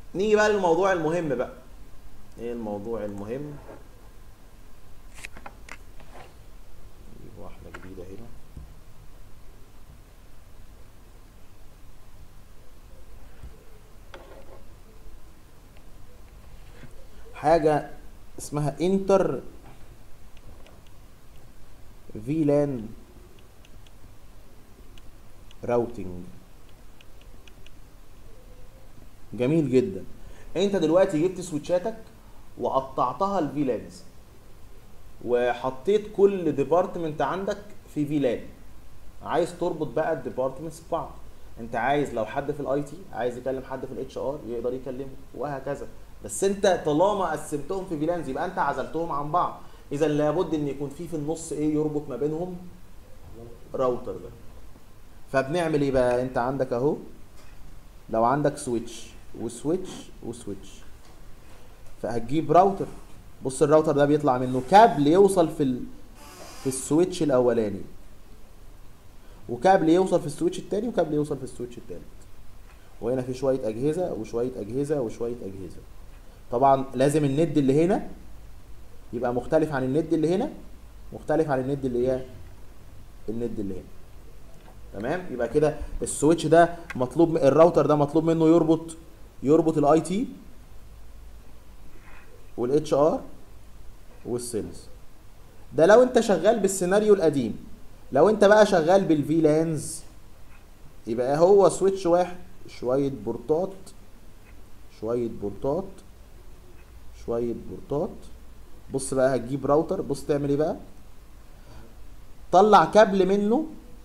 نيجي بقى للموضوع المهم بقى ايه الموضوع المهم نجيب واحدة جديدة هنا حاجة اسمها انتر فيلان راوتنج جميل جدا انت دلوقتي جبت سويتشاتك وقطعتها الفيلانز وحطيت كل ديبارتمنت عندك في فيلان عايز تربط بقى الديبارتمنتس ببعض انت عايز لو حد في الاي تي عايز يكلم حد في الاتش ار يقدر يكلمه وهكذا بس انت طالما قسمتهم في فيلانز يبقى انت عزلتهم عن بعض اذا لابد ان يكون في في النص ايه يربط ما بينهم راوتر ده فبنعمل ايه بقى انت عندك اهو لو عندك سويتش وسويتش وسويتش فهتجيب راوتر بص الراوتر ده بيطلع منه كابل يوصل في ال... في السويتش الاولاني وكابل يوصل في السويتش التاني وكابل يوصل في السويتش التالت وهنا في شويه اجهزه وشويه اجهزه وشويه اجهزه طبعا لازم الند اللي هنا يبقى مختلف عن الند اللي هنا مختلف عن الند اللي هي الند اللي هنا تمام يبقى كده السويتش ده مطلوب الراوتر ده مطلوب منه يربط يربط الاي تي والاتش ار والسيلز ده لو انت شغال بالسيناريو القديم لو انت بقى شغال بالفي لانز يبقى هو سويتش واحد شويه بورتات شويه بورتات شويه بورتات بص بقى هتجيب راوتر بص تعمل ايه بقى طلع كابل منه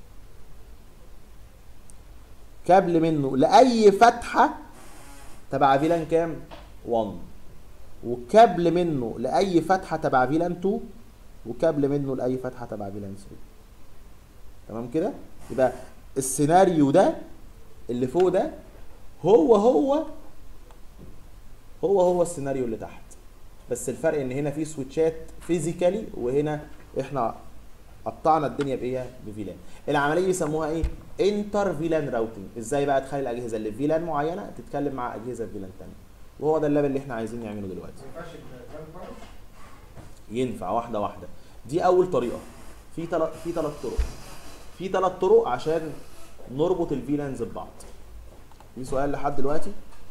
كابل منه لاي فتحه تبع فيلان كام 1 وكابل منه لاي فتحه تبع فيلان 2 وكابل منه لاي فتحه تبع فيلان 3 تمام كده يبقى السيناريو ده اللي فوق ده هو هو هو هو السيناريو اللي تحت بس الفرق ان هنا في سويتشات فيزيكالي وهنا احنا قطعنا الدنيا بايه بفيلان العمليه بيسموها ايه انتر فيلان راوتنج ازاي بقى تخلي الاجهزه اللي في فيلان معينه تتكلم مع اجهزه في فيلان ثانيه وهو ده الليفل اللي احنا عايزين نعمله دلوقتي ما ينفعش الجراند بارد ينفع واحده واحده دي اول طريقه في تل... في ثلاث طرق في ثلاث طرق عشان نربط الفيلانز ببعض في سؤال لحد دلوقتي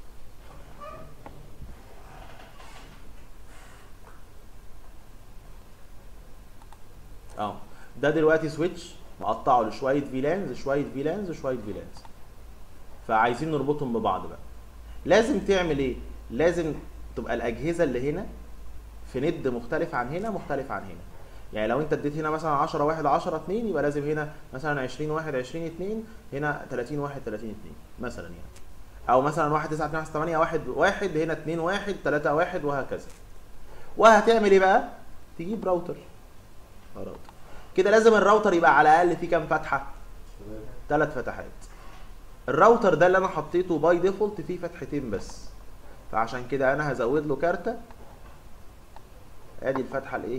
اه ده دلوقتي سويتش مقطعه لشويه فيلانز شويه فيلانز شويه فيلانز فعايزين نربطهم ببعض بقى لازم تعمل ايه لازم تبقى الاجهزه اللي هنا في ند مختلف عن هنا مختلف عن هنا يعني لو انت اديت هنا مثلا 10 1 10 2 يبقى لازم هنا مثلا 20 1 20 2 هنا 30 1 30 2 مثلا يعني او مثلا 1 9 2 1 8 1 1 هنا 2 1 3 1 وهكذا وهتعمل ايه بقى تجيب راوتر اه راوتر كده لازم الراوتر يبقى على الاقل فيه كام فتحه ثلاث فتحات الراوتر ده اللي انا حطيته باي ديفولت فيه فتحتين بس فعشان كده انا هزود له كارته ادي الفتحه الايه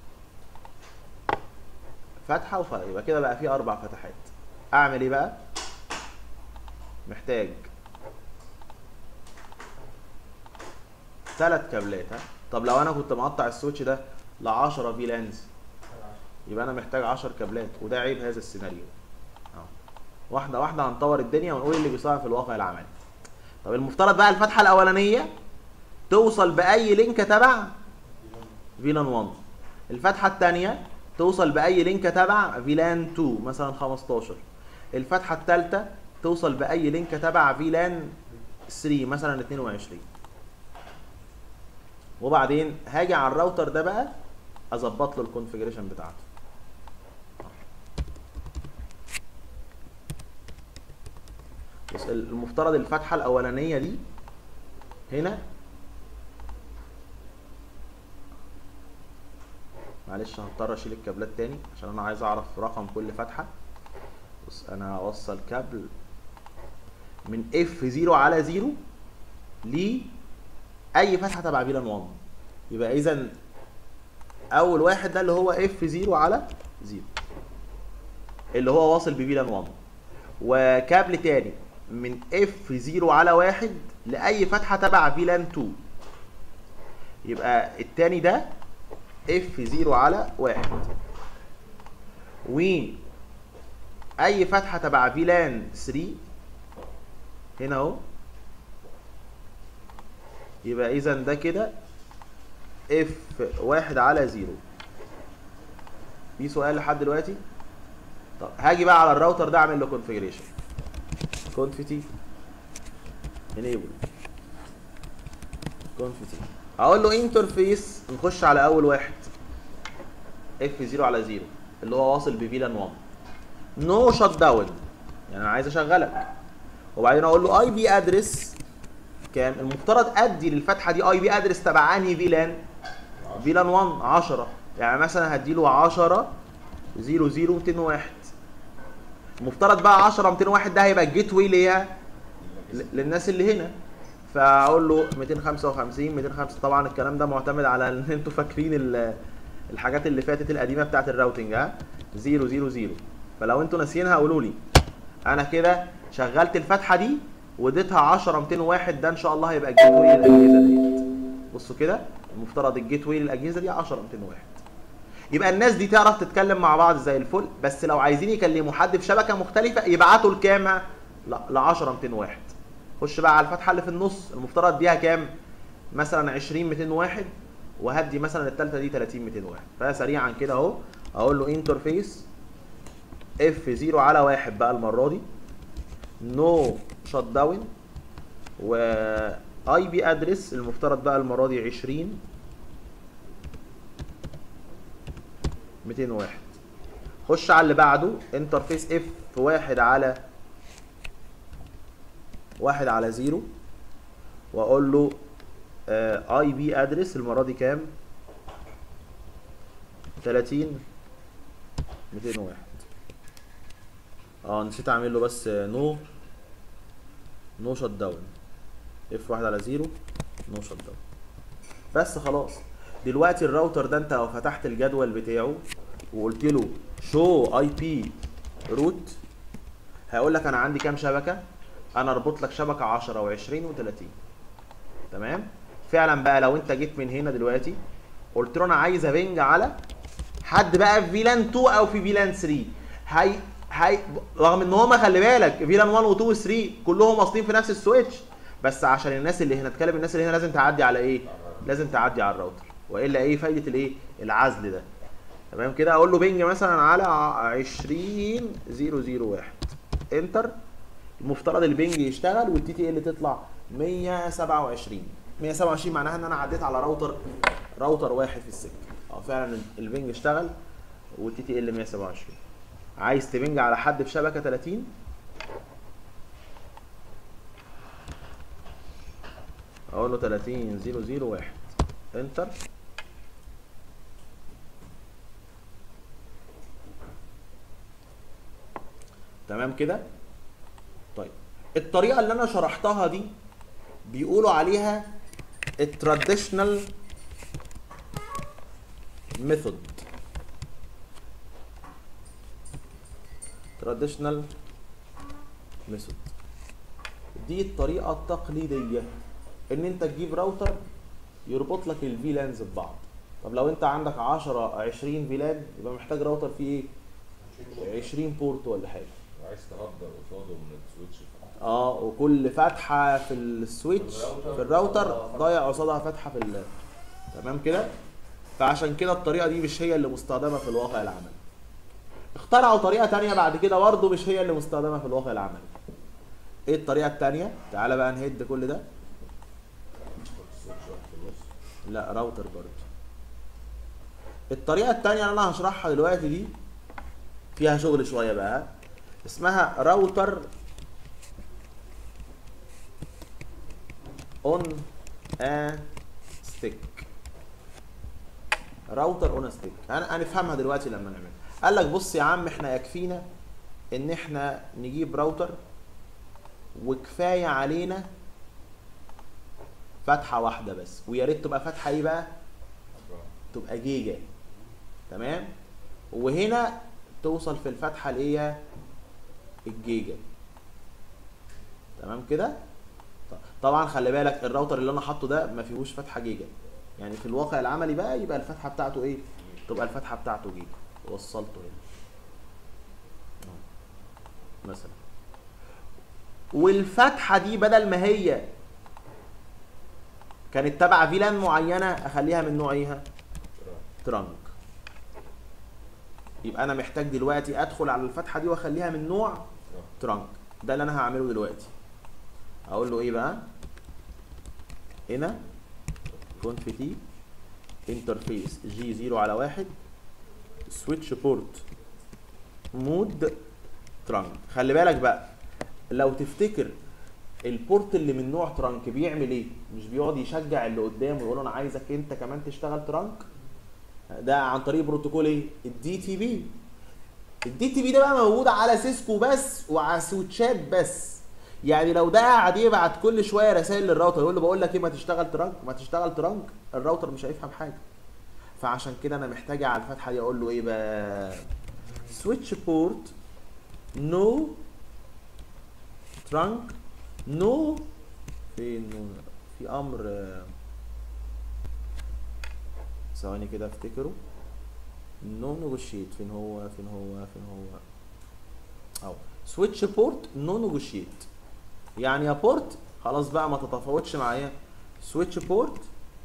فتحه وفتحه يبقى كده بقى فيه اربع فتحات اعمل ايه بقى محتاج ثلاث كابلات ها طب لو انا كنت مقطع السويتش ده ل 10 في لانز يبقى انا محتاج 10 كابلات وده عيب هذا السيناريو اهو واحده واحده هنطور الدنيا ونقول اللي بيصير في الواقع العملي طب المفترض بقى الفتحه الاولانيه توصل باي لينك تبع فيلان 1 الفتحه الثانيه توصل باي لينك تبع فيلان 2 مثلا 15 الفتحه الثالثه توصل باي لينك تبع فيلان 3 مثلا 22 وبعدين هاجي على الراوتر ده بقى اظبط له الكونفيجريشن بتاعته بص المفترض الفتحه الاولانيه دي هنا معلش هضطر اشيل الكابلات تاني عشان انا عايز اعرف رقم كل فتحه بص انا هوصل كابل من اف 0 على 0 ل اي فتحه تبع فيلان 1 يبقى اذا اول واحد ده اللي هو اف 0 على 0 اللي هو واصل بفيلان 1 وكابل تاني من اف 0 على 1 لاي فتحه تبع فيلان 2 يبقى التاني ده اف 0 على 1 و اي فتحه تبع فيلان 3 هنا اهو يبقى اذا ده كده اف 1 على 0 في سؤال لحد دلوقتي طب هاجي بقى على الراوتر ده اعمل له كونفيجريشن كونفيتي انيبل كونفيتي اقول له انترفيس نخش على اول واحد اف 0 على 0 اللي هو واصل بفيلان 1 نو شت داون يعني انا عايز اشغلك وبعدين اقول له اي بي ادرس كام المفترض ادي للفتحه دي اي بي ادرس تبع انهي فيلان فيلان 1 10 يعني مثلا هديله 10 0 0 201 المفترض بقى 10 201 ده هيبقى الجيت واي ليها ل- للناس اللي هنا فاقول له 255 205 طبعا الكلام ده معتمد على ان انتوا فاكرين ال- الحاجات اللي فاتت القديمه بتاعت الراوتنج ها 0 0 0 فلو انتوا ناسيينها قولوا لي انا كده شغلت الفتحه دي واديتها 10 201 ده ان شاء الله هيبقى الجيت واي للاجهزه ديت بصوا كده المفترض الجيت واي للاجهزه دي 10 201 يبقى الناس دي تعرف تتكلم مع بعض زي الفل بس لو عايزين يكلموا حد في شبكه مختلفه يبعتوا الكام ل 10 201 خش بقى على الفتحه اللي في النص المفترض اديها كام مثلا 20 201 وهدي مثلا الثالثه دي 30 201 فسريعا كده اهو اقول له انترفيس اف 0 على 1 بقى المره دي نو شت داون و اي بي ادرس المفترض بقى المره دي 20 201 خش على اللي بعده انترفيس اف 1 على 1 على 0 واقول له اي بي ادرس المره دي كام 30 201 اه نسيت اعمل له بس نو نو شت داون اف 1 على 0 نو شت داون بس خلاص دلوقتي الراوتر ده انت لو فتحت الجدول بتاعه وقلت له شو اي بي روت هيقول لك انا عندي كام شبكه انا اربط لك شبكه 10 و20 و30 تمام فعلا بقى لو انت جيت من هنا دلوقتي قلت له انا عايز ابنج على حد بقى في فيلان 2 او في فيلان 3 هي هي رغم ان هما خلي بالك فيلان 1 و2 و3 كلهم واصلين في نفس السويتش بس عشان الناس اللي هنا اتكلم الناس اللي هنا لازم تعدي على ايه لازم تعدي على الراوتر والا ايه فايده الايه العزل ده تمام كده اقول له بينج مثلا على 20 001 انتر المفترض البنج يشتغل والتي تي ال تطلع 127 127 معناها ان انا عديت على راوتر راوتر واحد في السكه اه فعلا البنج اشتغل والتي تي ال 127 عايز تبنج على حد في شبكه 30 اقول له 30 001 انتر تمام كده طيب الطريقه اللي انا شرحتها دي بيقولوا عليها التراديشنال ميثود تراديشنال ميثود دي الطريقه التقليديه ان انت تجيب راوتر يربط لك الفي لانز ببعض طب لو انت عندك 10 20 فيلان يبقى محتاج راوتر فيه ايه 20 بورت ولا حاجه عايز تهدر قصاده من السويتش اه وكل فتحه في السويتش في الراوتر ضايع قصادها فتحه في ال تمام كده فعشان كده الطريقه دي مش هي اللي مستخدمه في الواقع العملي اخترعوا طريقه تانية بعد كده برضه مش هي اللي مستخدمه في الواقع العملي ايه الطريقه التانية تعالى بقى نهد كل ده السويتش واحد في النص لا راوتر برضه الطريقه التانية اللي انا هشرحها دلوقتي دي فيها شغل شويه بقى ها؟ اسمها راوتر اون ا ستيك راوتر اون ستيك انا هنفهمها دلوقتي لما نعملها قال لك بص يا عم احنا يكفينا ان احنا نجيب راوتر وكفايه علينا فتحه واحده بس ويا ريت تبقى فتحه ايه بقى تبقى جيجا تمام وهنا توصل في الفتحه اللي هي الجيجا تمام كده طب- طبعا خلي بالك الراوتر اللي انا حاطه ده ما فيهوش فتحه جيجا يعني في الواقع العملي بقى يبقى الفتحه بتاعته ايه تبقى الفتحه بتاعته جيجا وصلته هنا أهو. مثلا والفتحه دي بدل ما هي كانت تبع فيلان معينه اخليها من نوع ايه ترانك يبقى انا محتاج دلوقتي ادخل على الفتحه دي واخليها من نوع ترانك ده اللي انا هعمله دلوقتي اقول له ايه بقى هنا كونف تي انترفيس جي 0 على واحد سويتش بورت مود ترانك خلي بالك بقى لو تفتكر البورت اللي من نوع ترانك بيعمل ايه مش بيقعد يشجع اللي قدامه ويقول له انا عايزك انت كمان تشتغل ترانك ده عن طريق بروتوكول ايه الدي تي بي الدي تي بي ده بقى موجود على سيسكو بس وعلى سويتشات بس يعني لو ده قاعد يبعت كل شويه رسائل للراوتر يقول له بقول لك ايه ما تشتغل ترانك ما تشتغل ترانك الراوتر مش هيفهم حاجه فعشان كده انا محتاج على الفتحه دي اقول له ايه بقى سويتش بورت نو ترانك نو فين نو في امر آه، ثواني كده افتكره نو نيجوشيت فين هو فين هو فين هو اهو سويتش بورت نو نيجوشيت يعني يا بورت خلاص بقى ما تتفاوتش معايا سويتش بورت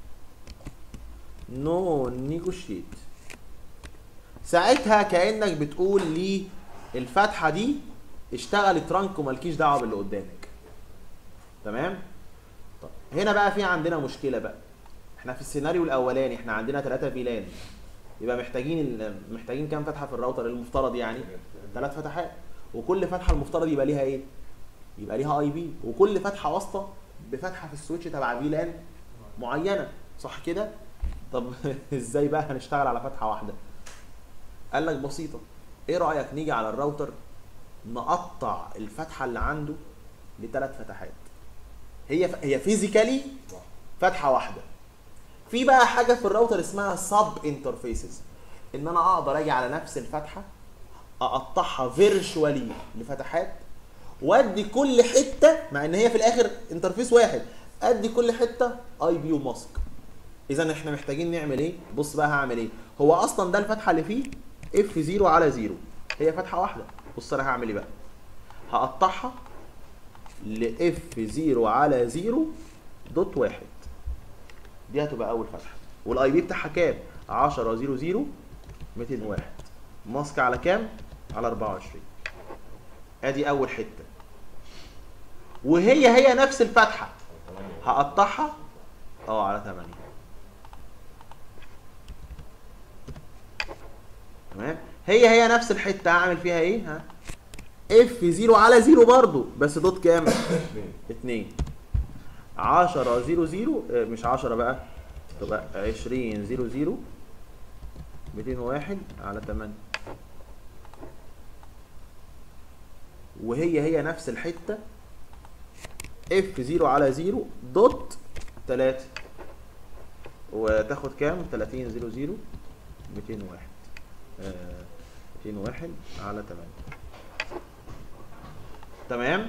نو نيجوشيت ساعتها كانك بتقول لي الفتحه دي اشتغل ترانك ومالكيش دعوه باللي قدامك تمام طب هنا بقى في عندنا مشكله بقى احنا في السيناريو الاولاني احنا عندنا ثلاثة فيلان يبقى محتاجين ال- محتاجين كام فتحه في الراوتر المفترض يعني ثلاث فتحات وكل فتحه المفترض يبقى ليها ايه يبقى ليها اي بي وكل فتحه واسطه بفتحه في السويتش تبع فيلان معينه صح كده طب ازاي بقى هنشتغل على فتحه واحده قال لك بسيطه ايه رايك نيجي على الراوتر نقطع الفتحه اللي عنده لثلاث فتحات هي هي فيزيكالي فتحه واحده في بقى حاجه في الراوتر اسمها سب انترفيسز ان انا اقدر اجي على نفس الفتحه اقطعها فيرشوالي لفتحات وادي كل حته مع ان هي في الاخر انترفيس واحد ادي كل حته اي بي وماسك اذا احنا محتاجين نعمل ايه بص بقى هعمل ايه هو اصلا ده الفتحه اللي فيه اف 0 على 0 هي فتحه واحده بص انا هعمل ايه بقى هقطعها ل اف 0 على 0 دوت واحد دي هتبقى اول فتحه والاي بي بتاعها كام 10 0 0 201 ماسك على كام على 24 ادي اول حته وهي هي نفس الفتحه هقطعها اه على 8 تمام هي هي نفس الحته هعمل فيها ايه ها اف 0 على 0 برضو بس دوت كام 2 10 0 0 آه، مش 10 بقى تبقى 20 0 0 201 على 8 وهي هي نفس الحته اف 0 على 0 دوت 3 وتاخد كام 30 0 0 201 آه، 201 على 8 تمام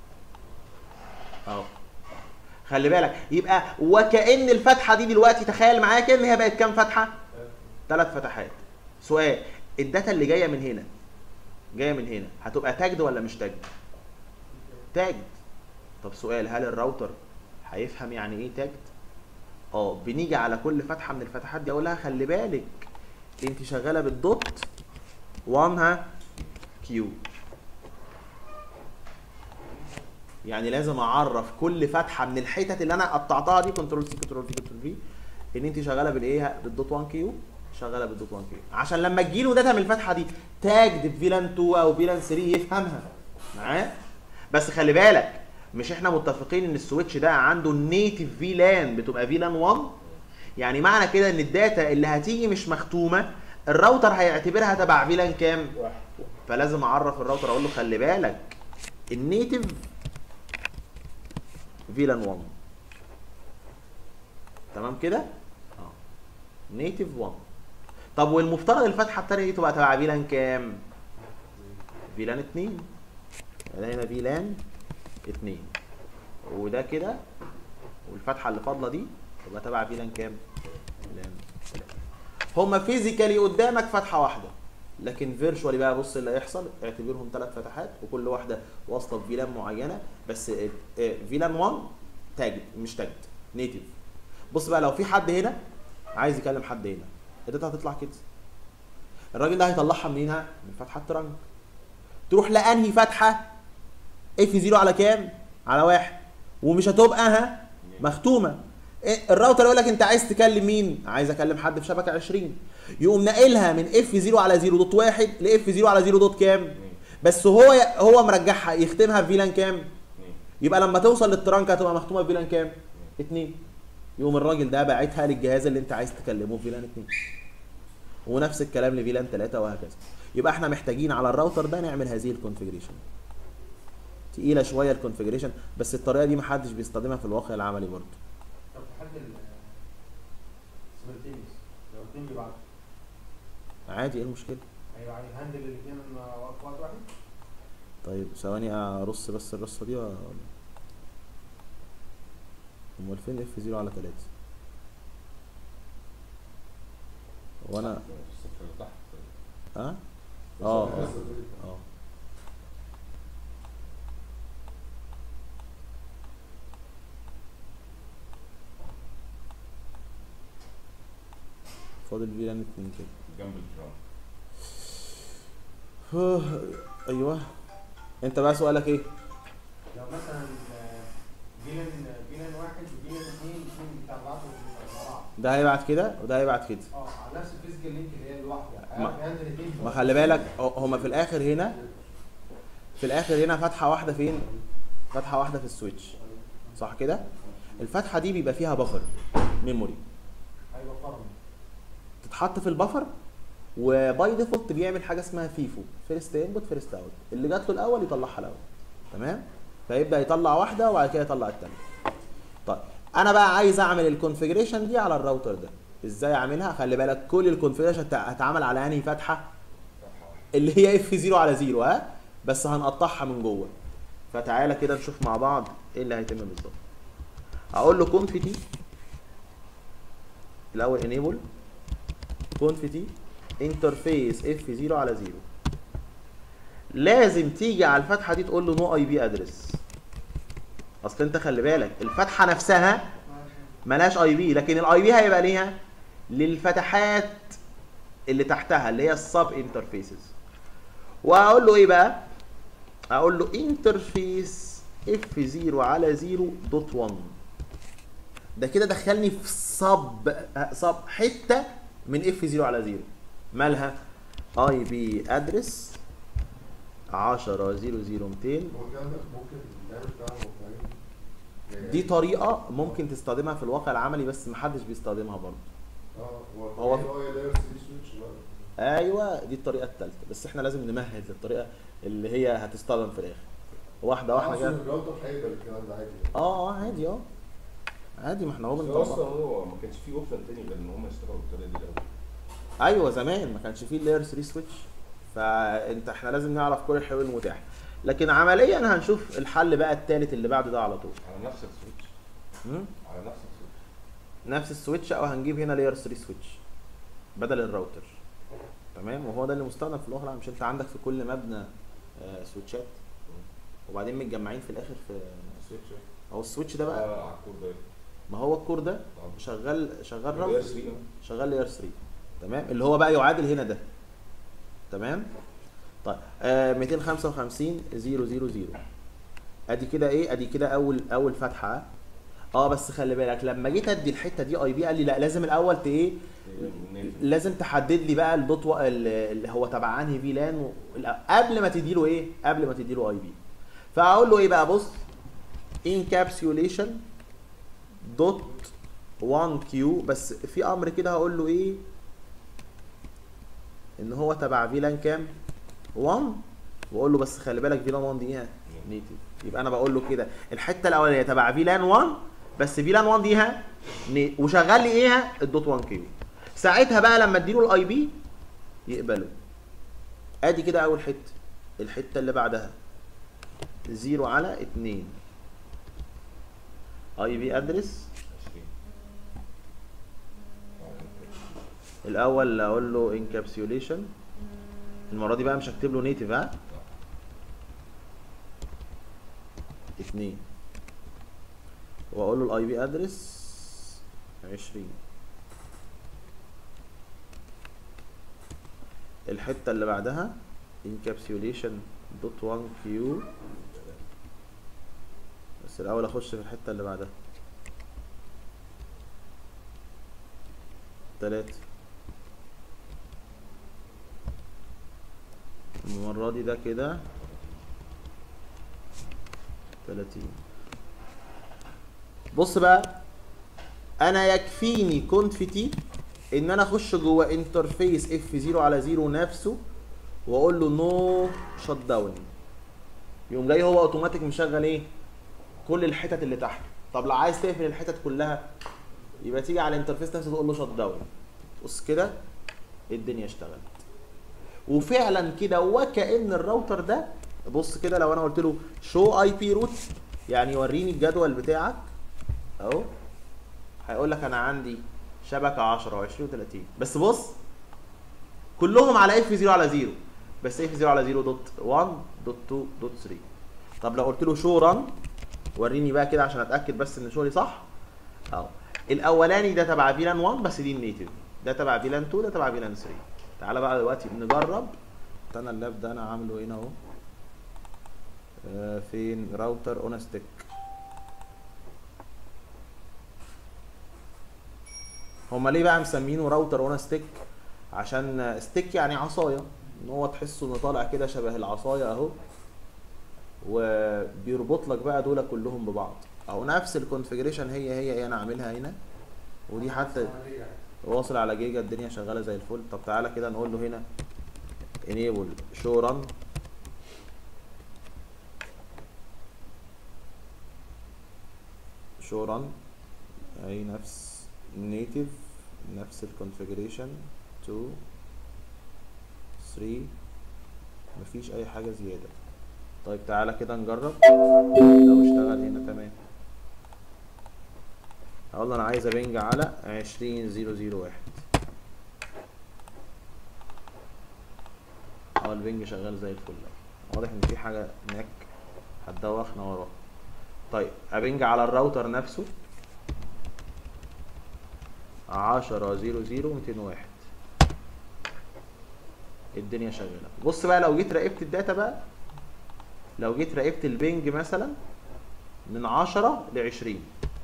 اهو خلي بالك يبقى وكأن الفتحة دي دلوقتي تخيل معايا كده ان هي بقت كام فتحة؟ ثلاث فتحات. سؤال الداتا اللي جاية من هنا جاية من هنا هتبقى تاجد ولا مش تاجد؟ تاجد. طب سؤال هل الراوتر هيفهم يعني ايه تاجد؟ اه بنيجي على كل فتحة من الفتحات دي اقول لها خلي بالك انت شغالة بالدوت 1 ها كيو يعني لازم اعرف كل فتحه من الحتت اللي انا قطعتها دي كنترول سي كنترول في كنترول في ان انت شغاله بالايه بالدوت 1 كيو شغاله بالدوت 1 كيو عشان لما تجيله داتا من الفتحه دي تاجد فيلان 2 او فيلان 3 يفهمها معاه بس خلي بالك مش احنا متفقين ان السويتش ده عنده النيتف فيلان بتبقى فيلان 1 يعني معنى كده ان الداتا اللي هتيجي مش مختومه الراوتر هيعتبرها تبع فيلان كام واحد فلازم اعرف الراوتر اقول له خلي بالك النيتف فيلان 1 تمام كده اه نيتف 1 طب والمفترض الفتحه الثانيه دي تبقى تبع فيلان كام فيلان 2 يبقى هنا فيلان 2 وده كده والفتحه اللي فاضله دي تبقى تبع فيلان كام؟ فيلان ثلاثة. هما فيزيكالي قدامك فتحه واحده لكن فيرشوالي بقى بص اللي هيحصل اعتبرهم ثلاث فتحات وكل واحده واصله بفيلان معينه بس آه، آه، فيلان 1 تاجد مش تاجد نيتيف بص بقى لو في حد هنا عايز يكلم حد هنا الداتا هتطلع كده الراجل ده هيطلعها منينها من فتحه ترنك تروح لانهي فتحه اف 0 على كام على واحد ومش هتبقى ها مختومه إيه، الراوتر يقول لك انت عايز تكلم مين عايز اكلم حد في شبكه 20 يقوم ناقلها من اف 0 على 0 دوت 1 لاف 0 على 0 دوت كام بس هو هو مرجعها يختمها في فيلان كام يبقى لما توصل للترانك هتبقى مختومه في فيلان كام 2 يقوم الراجل ده باعتها للجهاز اللي انت عايز تكلمه في فيلان 2 ونفس الكلام لفيلان 3 وهكذا يبقى احنا محتاجين على الراوتر ده نعمل هذه الكونفيجريشن تقيله شويه الكونفيجريشن بس الطريقه دي محدش بيستخدمها في الواقع العملي برضه طب في حد ال سيمultaneous لو الاثنين بيبعتوا عادي ايه المشكله هيبقى هيهندل الاثنين في وقت واحد؟ طيب ثواني ارص بس الرصه دي ولا امال فين اف 0 على 3 وانا الصفر اللي تحت ها اه الصفر اه اللي تحت. اه فاضل فيلان اتنين كده جنب الدرام ايوه انت بقى سؤالك ايه لو مثلا آه، فيلان فيلان واحد وفيلان اثنين الاثنين بيتابعوا مع بعض ده هيبعت كده وده هيبعت كده اه على نفس الفيزيكال لينك اللي هي الواحده ما- هيعرف يهندل الاثنين ما خلي بالك ه- هما في الاخر هنا في الاخر هنا فتحه واحده فين فتحه واحده في السويتش صح كده الفتحه دي بيبقى فيها بفر ميموري هيبقى قرن تتحط في البفر وباي ديفولت بيعمل حاجه اسمها فيفو فيرست انبوت فيرست اوت اللي جات له الاول يطلعها الاول تمام فيبدا يطلع واحده وبعد كده يطلع الثانيه طيب انا بقى عايز اعمل الكونفيجريشن دي على الراوتر ده ازاي اعملها خلي بالك كل الكونفيجريشن هتعمل على انهي فتحه اللي هي اف 0 على 0 ها بس هنقطعها من جوه فتعالى كده نشوف مع بعض ايه اللي هيتم بالظبط هقول له كونفيتي الاول انيبل كونفيتي انترفيس اف 0 على 0 لازم تيجي على الفتحه دي تقول له نو اي بي ادرس اصل انت خلي بالك الفتحه نفسها ملهاش اي بي لكن الاي بي هيبقى ليها للفتحات اللي تحتها اللي هي السب انترفيسز واقول له ايه بقى اقول له انترفيس اف 0 على 0 دوت 1 ده كده دخلني في صب صب حته من اف 0 على 0 مالها اي بي ادرس 10 0 0 200 هو الكلام ده ممكن نعمل بتاعه يعني دي طريقه ممكن تستخدمها في الواقع العملي بس محدش بيستخدمها برضه اه هو- هو هو لاير 3 سويتش ايوه دي الطريقه الثالثه بس احنا لازم نمهد للطريقه اللي هي هتستخدم في الاخر واحده واحده كده الراوتر هيقبل الكلام ده عادي اه اه عادي اه عادي ما احنا هو بس هو اصلا بنطبق هو ما كانش فيه اوبشن تاني غير ان هم يشتغلوا بالطريقه دي الاول ايوه زمان ما كانش فيه اللاير 3 سويتش فانت احنا لازم نعرف كل الحلول المتاحه لكن عمليا هنشوف الحل بقى الثالث اللي بعد ده على طول على نفس السويتش مم؟ على نفس السويتش نفس السويتش او هنجيب هنا لاير 3 سويتش بدل الراوتر تمام وهو ده اللي مستخدم في الواقع العام. مش انت عندك في كل مبنى آه، سويتشات وبعدين متجمعين في الاخر في سويتش او السويتش ده بقى اه على الكور ده ما هو الكور ده آه. شغال شغال لاير راوتر 3 شغال لاير 3 تمام اللي هو بقى يعادل هنا ده تمام طيب آه 255 000 ادي كده ايه ادي كده اول اول فتحه اه بس خلي بالك لما جيت ادي الحته دي اي بي قال لي لا لازم الاول ت ايه لازم تحدد لي بقى الدوت و... ال- اللي هو تبع انهي فيلان و... لا، قبل ما تدي له ايه قبل ما تدي له اي بي فاقول له ايه بقى بص encapsulation دوت 1 كيو بس في امر كده هقول له ايه ان هو تبع فيلان كام 1 واقول له بس خلي بالك فيلان 1 دي ايه نيتف يبقى انا بقول له كده الحته الاولانيه تبع فيلان 1 بس فيلان 1 دي ها ني- وشغال لي ايه الدوت 1 كيو ساعتها بقى لما اديله الاي بي يقبله ادي كده اول حته الحته اللي بعدها 0 على 2 اي بي ادرس 20 الاول اقول له انكابسيوليشن المره دي بقى مش هكتب له نيتف ها اتنين واقول له الاي بي ادرس 20 الحته اللي بعدها encapsulation دوت 1 كيو بس الاول اخش في الحته اللي بعدها تلاتة المرة دي ده كده تلاتين بص بقى انا يكفيني كونفيتي ان انا اخش جوه انترفيس اف 0 على 0 نفسه واقول له نو شت داون يقوم جاي هو اوتوماتيك مشغل ايه كل الحتت اللي تحت طب لو عايز تقفل الحتت كلها يبقى تيجي على الانترفيس نفسه تقول له شت داون بص كده الدنيا اشتغلت وفعلا كده وكأن الراوتر ده بص كده لو انا قلت له شو اي بي روت يعني وريني الجدول بتاعك اهو هيقول لك انا عندي شبكه 10 و20 و30 بس بص كلهم على اف 0 على 0 بس اف 0 على 0 دوت 1 دوت 2 دوت 3 طب لو قلت له شو ران وريني بقى كده عشان اتاكد بس ان شغلي صح اهو الاولاني ده تبع فيلان 1 بس دي النيتف ده تبع فيلان 2 ده تبع فيلان 3 تعالى بقى دلوقتي نجرب انا اللاب ده انا عامله هنا اهو آه، فين راوتر اون ستيك هما ليه بقى مسمينه راوتر اون ستيك عشان ستيك يعني عصايه ان هو تحسه انه طالع كده شبه العصايه اهو وبيربط لك بقى دول كلهم ببعض اهو نفس الكونفيجريشن هي هي انا عاملها هنا ودي حتى واصل على جيجا الدنيا شغاله زي الفل طب تعالى كده نقول له هنا enable show run show run اهي نفس native نفس الكونفيجريشن 2 3 مفيش اي حاجه زياده طيب تعالى كده نجرب لو اشتغل هنا تمام اقول له انا عايز ابنج على 20001 اه البنج شغال زي الفل واضح ان في حاجه هناك هتدوخنا وراه طيب ابنج على الراوتر نفسه 10 0 0 201 الدنيا شغاله بص بقى لو جيت راقبت الداتا بقى لو جيت راقبت البنج مثلا من 10 ل 20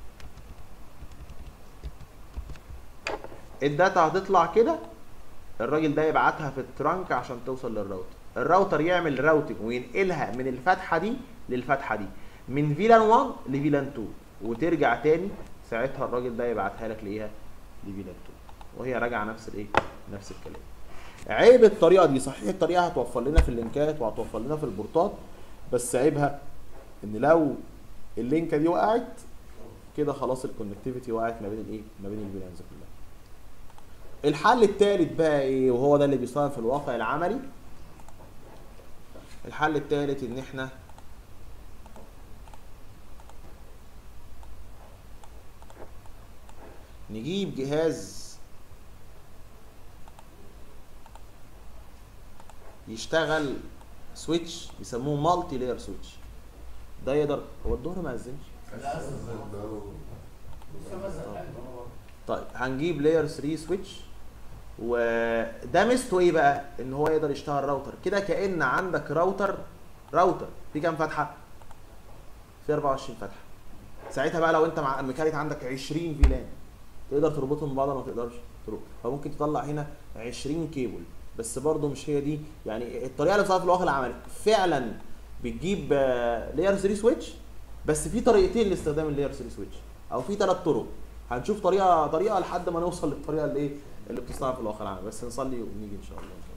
الداتا هتطلع كده الراجل ده يبعتها في الترانك عشان توصل للراوتر الراوتر يعمل راوتنج وينقلها من الفتحه دي للفتحه دي من فيلان 1 لفيلان 2 وترجع تاني ساعتها الراجل ده يبعتها لك لايه لفيلان 2 وهي راجعه نفس الايه نفس الكلام عيب الطريقه دي صحيح الطريقه هتوفر لنا في اللينكات وهتوفر لنا في البورتات بس عيبها ان لو اللينكه دي وقعت كده خلاص الكونكتيفيتي وقعت ما بين الايه ما بين الفيلانز كلها الحل الثالث بقى ايه وهو ده اللي بيستخدم في الواقع العملي الحل الثالث ان احنا نجيب جهاز يشتغل سويتش بيسموه مالتي لاير سويتش ده يقدر هو الظهر ما اذنش طيب هنجيب لاير 3 سويتش وده ميزته ايه بقى ان هو يقدر يشتغل راوتر كده كان عندك راوتر راوتر في كام فتحه في 24 فتحه ساعتها بقى لو انت مع مكارت عندك 20 فيلان تقدر تربطهم ببعض ولا ما تقدرش تربط فممكن تطلع هنا 20 كيبل بس برضه مش هي دي يعني الطريقه اللي بتطلع في الواقع العملي فعلا بتجيب لاير 3 سويتش بس في طريقتين لاستخدام اللاير 3 سويتش او في ثلاث طرق هنشوف طريقه طريقه لحد ما نوصل للطريقه اللي ايه اللي بتصنع في الواقع العملي بس نصلي ونيجي ان شاء الله